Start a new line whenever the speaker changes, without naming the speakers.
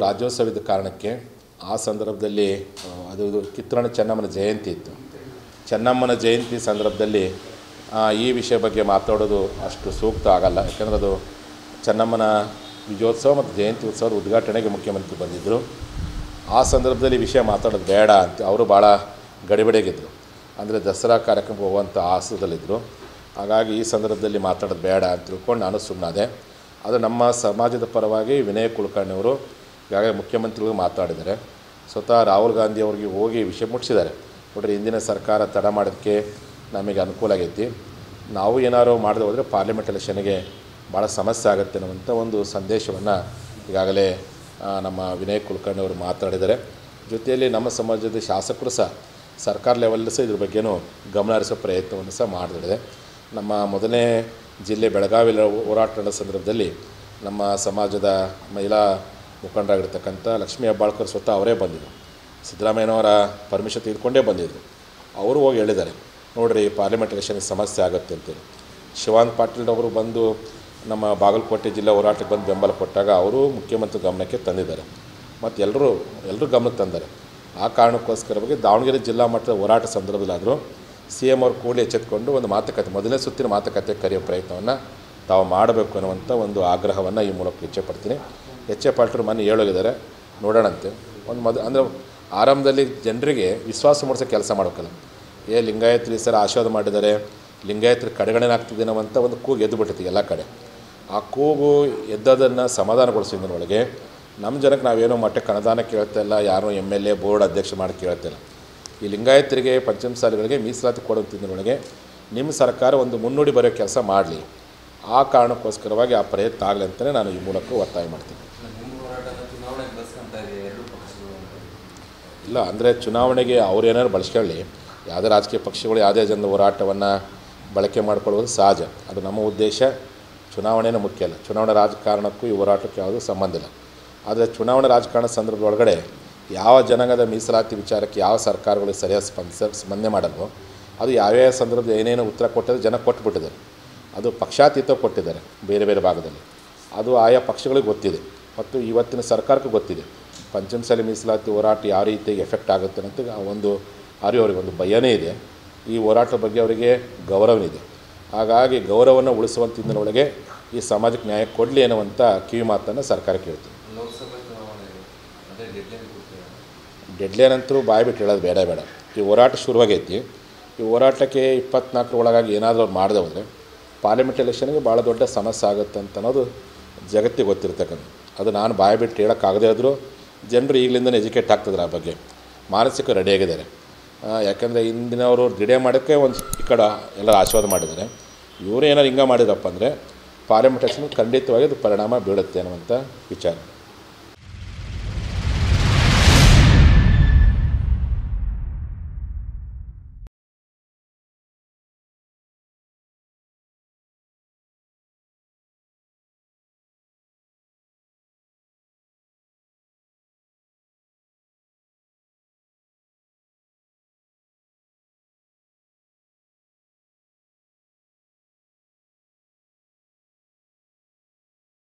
ರಾಜ್ಯೋತ್ಸವದ ಕಾರಣಕ್ಕೆ ಆ ಸಂದರ್ಭದಲ್ಲಿ ಆ, ಅದು ಇದು ಕಿತ್ತೂರಾಣಿ ಚೆನ್ನಮ್ಮನ ಜಯಂತಿ ಇತ್ತು ಚೆನ್ನಮ್ಮನ ಜಯಂತಿ ಸಂದರ್ಭದಲ್ಲಿ ಆ, ಈ ವಿಷಯ ಬಗ್ಗೆ ಮಾತಾಡೋದು ಅಷ್ಟು ಸೂಕ್ತ ಆಗಲ್ಲ ಯಾಕಂದರೆ ಅದು ಚೆನ್ನಮ್ಮನ ವಿಜಯೋತ್ಸವ ಮತ್ತು ಜಯಂತಿ ಉತ್ಸವದ ಉದ್ಘಾಟನೆಗೆ ಮುಖ್ಯಮಂತ್ರಿ ಬಂದಿದ್ದರು ಆ ಸಂದರ್ಭದಲ್ಲಿ ವಿಷಯ ಮಾತಾಡೋದು ಬೇಡ ಅಂತ ಅವರು ಭಾಳ ಗಡಿಬಿಡಿಗಿದ್ದರು ಅಂದರೆ ದಸರಾ ಕಾರ್ಯಕ್ರಮಕ್ಕೆ ಹೋಗುವಂಥ ಆಸದಲ್ಲಿದ್ದರು ಹಾಗಾಗಿ ಈ ಸಂದರ್ಭದಲ್ಲಿ ಮಾತಾಡೋದು ಬೇಡ ಅಂತ ತಿಳ್ಕೊಂಡು ನಾನು ಸುಮ್ಮನಾದೆ ಆದರೆ ನಮ್ಮ ಸಮಾಜದ ಪರವಾಗಿ ವಿನಯ್ ಕುಲಕರ್ಣಿ ಅವರು ಈಗಾಗಲೇ ಮುಖ್ಯಮಂತ್ರಿಗಳು ಮಾತಾಡಿದ್ದಾರೆ ಸ್ವತಃ ರಾಹುಲ್ ಗಾಂಧಿ ಅವರಿಗೆ ಹೋಗಿ ವಿಷಯ ಮುಟ್ಟಿಸಿದ್ದಾರೆ ನೋಡ್ರಿ ಇಂದಿನ ಸರ್ಕಾರ ತಡ ಮಾಡೋದಕ್ಕೆ ನಮಗೆ ಅನುಕೂಲ ಆಗೈತಿ ನಾವು ಏನಾದ್ರು ಮಾಡದೆ ಹೋದರೆ ಪಾರ್ಲಿಮೆಂಟ್ ಎಲೆಕ್ಷನ್ಗೆ ಭಾಳ ಸಮಸ್ಯೆ ಆಗುತ್ತೆ ಅನ್ನುವಂಥ ಒಂದು ಸಂದೇಶವನ್ನು ಈಗಾಗಲೇ ಆ, ನಮ್ಮ ವಿನಯ್ ಕುಲಕರ್ಣಿ ಅವರು ಮಾತಾಡಿದ್ದಾರೆ ಜೊತೆಯಲ್ಲಿ ನಮ್ಮ ಸಮಾಜದ ಶಾಸಕರು ಸಹ ಸರ್ಕಾರ ಲೆವೆಲ್ ಸಹ ಇದ್ರ ಬಗ್ಗೆನೂ ಗಮನ ಹರಿಸೋ ಪ್ರಯತ್ನವನ್ನು ಸಹ ಮಾಡಿದೆ ನಮ್ಮ ಮೊದಲನೇ ಜಿಲ್ಲೆ ಬೆಳಗಾವಿಯಲ್ಲಿ ಹೋರಾಟ ನಡೆದ ಸಂದರ್ಭದಲ್ಲಿ ನಮ್ಮ ಸಮಾಜದ ಮಹಿಳಾ ಮುಖಂಡರಾಗಿರ್ತಕ್ಕಂಥ ಲಕ್ಷ್ಮೀ ಹೆಬ್ಬಾಳ್ಕರ್ ಸ್ವತಃ ಅವರೇ ಬಂದಿದ್ದರು ಸಿದ್ದರಾಮಯ್ಯನವರ ಪರ್ಮಿಷನ್ ತೆಗೆದುಕೊಂಡೇ ಬಂದಿದ್ದರು ಅವರು ಹೋಗಿ ಹೇಳಿದ್ದಾರೆ ನೋಡಿರಿ ಪಾರ್ಲಿಮೆಂಟ್ ಎಲೆಕ್ಷನ್ಗೆ ಸಮಸ್ಯೆ ಆಗುತ್ತೆ ಅಂತೇಳಿ ಶಿವಾನಂದ್ ಪಾಟೀಲ್ ಅವರು ಬಂದು ನಮ್ಮ ಬಾಗಲಕೋಟೆ ಜಿಲ್ಲೆ ಹೋರಾಟಕ್ಕೆ ಬಂದು ಬೆಂಬಲ ಕೊಟ್ಟಾಗ ಅವರು ಮುಖ್ಯಮಂತ್ರಿ ಗಮನಕ್ಕೆ ತಂದಿದ್ದಾರೆ ಮತ್ತು ಎಲ್ಲರೂ ಎಲ್ಲರೂ ಗಮನಕ್ಕೆ ತಂದ್ದಾರೆ ಆ ಕಾರಣಕ್ಕೋಸ್ಕರವಾಗಿ ದಾವಣಗೆರೆ ಜಿಲ್ಲಾ ಮಟ್ಟದ ಹೋರಾಟ ಸಂದರ್ಭದಲ್ಲಾದರೂ ಸಿ ಎಮ್ ಅವ್ರು ಕೂಡಲೇ ಎಚ್ಚೆತ್ಕೊಂಡು ಒಂದು ಮಾತುಕತೆ ಮೊದಲನೇ ಸುತ್ತಿನ ಮಾತುಕತೆ ಕರೆಯೋ ಪ್ರಯತ್ನವನ್ನು ತಾವು ಮಾಡಬೇಕು ಅನ್ನುವಂಥ ಒಂದು ಆಗ್ರಹವನ್ನು ಈ ಮೂಲಕ ಇಚ್ಛೆ ಪಡ್ತೀನಿ ಎಚ್ ಎ ಪಾಟೀಲ್ ಮನೆ ಹೇಳೋಗಿದ್ದಾರೆ ನೋಡೋಣಂತೆ ಒಂದು ಮೊದ ಅಂದರೆ ಆರಂಭದಲ್ಲಿ ಜನರಿಗೆ ವಿಶ್ವಾಸ ಮೂಡಿಸೋ ಕೆಲಸ ಮಾಡಬೇಕಲ್ಲ ಏ ಲಿಂಗಾಯತ್ರಿ ಸರ್ ಆಶೀರ್ವಾದ ಮಾಡಿದ್ದಾರೆ ಲಿಂಗಾಯತ್ರಿ ಕಡೆಗಣನಾಗ್ತಿದೆ ಅನ್ನೋವಂಥ ಒಂದು ಕೂಗು ಎದ್ದು ಬಿಟ್ಟಿದೆ ಎಲ್ಲ ಕಡೆ ಆ ಕೂಗು ಎದ್ದದನ್ನು ಸಮಾಧಾನಗೊಳಿಸಿದ್ದರೊಳಗೆ ನಮ್ಮ ಜನಕ್ಕೆ ನಾವೇನೋ ಮಟ್ಟಕ್ಕೆ ಅನುದಾನ ಕೇಳ್ತಾ ಇಲ್ಲ ಯಾರೋ ಎಮ್ ಎಲ್ ಎ ಬೋರ್ಡ್ ಅಧ್ಯಕ್ಷ ಮಾಡಿ ಕೇಳ್ತಾ ಇಲ್ಲ ಈ ಲಿಂಗಾಯತರಿಗೆ ಪಂಚಮಸಾಲಿಗಳಿಗೆ ಮೀಸಲಾತಿ ಕೊಡುತ್ತಿದ್ದರೊಳಗೆ ನಿಮ್ಮ ಸರ್ಕಾರ ಒಂದು ಮುನ್ನುಡಿ ಬರೆಯೋ ಕೆಲಸ ಮಾಡಲಿ ಆ ಕಾರಣಕ್ಕೋಸ್ಕರವಾಗಿ ಆ ಪ್ರಯತ್ನ ಆಗಲಿ ಅಂತಲೇ ನಾನು ಈ ಮೂಲಕ ಒತ್ತಾಯ ಮಾಡ್ತೀನಿ
ನಿಮ್ಮ ಹೋರಾಟನ ಚುನಾವಣೆಗೆ ಬಳಸ್ಕೊಂತ ಇದೆ ಎರಡು ಪಕ್ಷಗಳು ಅಂತ
ಇಲ್ಲ ಅಂದರೆ ಚುನಾವಣೆಗೆ ಅವ್ರು ಏನಾದ್ರು ಬಳಸ್ಕೊಳ್ಳಿ ಯಾವುದೇ ರಾಜಕೀಯ ಪಕ್ಷಗಳು ಯಾವುದೇ ಜನರ ಹೋರಾಟವನ್ನು ಬಳಕೆ ಮಾಡಿಕೊಳ್ಳುವುದು ಸಹಜ ಅದು ನಮ್ಮ ಉದ್ದೇಶ ಚುನಾವಣೆನೇ ಮುಖ್ಯ ಅಲ್ಲ ಚುನಾವಣಾ ರಾಜಕಾರಣಕ್ಕೂ ಈ ಹೋರಾಟಕ್ಕೆ ಯಾವುದೂ ಸಂಬಂಧ ಇಲ್ಲ ಆದರೆ ಚುನಾವಣಾ ರಾಜಕಾರಣ ಸಂದರ್ಭದೊಳಗಡೆ ಯಾವ ಜನಾಂಗದ ಮೀಸಲಾತಿ ವಿಚಾರಕ್ಕೆ ಯಾವ ಸರ್ಕಾರಗಳು ಸರಿಯಾದ ಸ್ಪಂದಿಸ ಸ್ಪಂದನೆ ಮಾಡಲ್ವೋ ಅದು ಯಾವ್ಯಾವ ಸಂದರ್ಭದಲ್ಲಿ ಏನೇನು ಉತ್ತರ ಕೊಟ್ಟಿದೆ ಜನ ಕೊಟ್ಬಿಟ್ಟಿದ್ದಾರೆ ಅದು ಪಕ್ಷಾತೀತ ಕೊಟ್ಟಿದ್ದಾರೆ ಬೇರೆ ಬೇರೆ ಭಾಗದಲ್ಲಿ ಅದು ಆಯಾ ಪಕ್ಷಗಳಿಗೆ ಗೊತ್ತಿದೆ ಮತ್ತು ಇವತ್ತಿನ ಸರ್ಕಾರಕ್ಕೂ ಗೊತ್ತಿದೆ ಪಂಚಮಸಾಲಿ ಮೀಸಲಾತಿ ಹೋರಾಟ ಯಾವ ರೀತಿ ಎಫೆಕ್ಟ್ ಆಗುತ್ತೆ ಅಂತ ಆ ಒಂದು ಅರಿವು ಅವರಿಗೆ ಒಂದು ಭಯನೇ ಇದೆ ಈ ಹೋರಾಟದ ಬಗ್ಗೆ ಅವರಿಗೆ ಗೌರವನಿದೆ ಹಾಗಾಗಿ ಗೌರವವನ್ನು ಉಳಿಸುವಂಥ ಒಳಗೆ ಈ ಸಮಾಜಕ್ಕೆ ನ್ಯಾಯ ಕೊಡಲಿ ಅನ್ನುವಂಥ ಕಿವಿ ಮಾತನ್ನು ಸರ್ಕಾರಕ್ಕೆ ಹೇಳ್ತೀನಿ
ಲೋಕಸಭೆ ಚುನಾವಣೆ ಅದೇ ಡೆಡ್ಲೈನ್ ಕೊಡ್ತೀರಾ
ಡೆಡ್ಲೈನ್ ಅಂತೂ ಬಾಯಿ ಬಿಟ್ಟು ಹೇಳೋದು ಬೇಡ ಬೇಡ ಈ ಹೋರಾಟ ಶುರುವಾಗೈತಿ ಈ ಹೋರಾಟಕ್ಕೆ ಇಪ್ಪತ್ನಾಲ್ಕರ ಒಳಗಾಗಿ ಏನಾದರೂ ಅವ್ರು ಮಾಡದೆ ಹೋದರೆ ಪಾರ್ಲಿಮೆಂಟ್ ಎಲೆಕ್ಷನ್ಗೆ ಭಾಳ ದೊಡ್ಡ ಸಮಸ್ಯೆ ಆಗುತ್ತೆ ಅಂತ ಅನ್ನೋದು ಜಗತ್ತಿಗೆ ಗೊತ್ತಿರ್ತಕ್ಕಂಥ ಅದು ನಾನು ಬಾಯಿ ಬಿಟ್ಟು ಹೇಳೋಕ್ಕಾಗದೇ ಇದ್ದರೂ ಜನರು ಈಗಲಿಂದನೇ ಎಜುಕೇಟ್ ಆಗ್ತಿದ್ದಾರೆ ಆ ಬಗ್ಗೆ ಮಾನಸಿಕ ರೆಡಿಯಾಗಿದ್ದಾರೆ ಯಾಕಂದರೆ ಇಂದಿನವರು ಡಿಡೇ ಮಾಡೋಕ್ಕೆ ಒಂದು ಈ ಕಡೆ ಎಲ್ಲರೂ ಆಶೀರ್ವಾದ ಮಾಡಿದ್ದಾರೆ ಇವರು ಏನಾರು ಹಿಂಗೆ ಮಾಡಿದ್ರಪ್ಪ ಅಂದರೆ ಪಾರ್ಲಿಮೆಂಟ್ ಎಲೆಕ್ಷನ್ ಖಂಡಿತವಾಗಿ ಅದು ಪರಿಣಾಮ ಬೀಳುತ್ತೆ ಅನ್ನುವಂಥ ವಿಚಾರ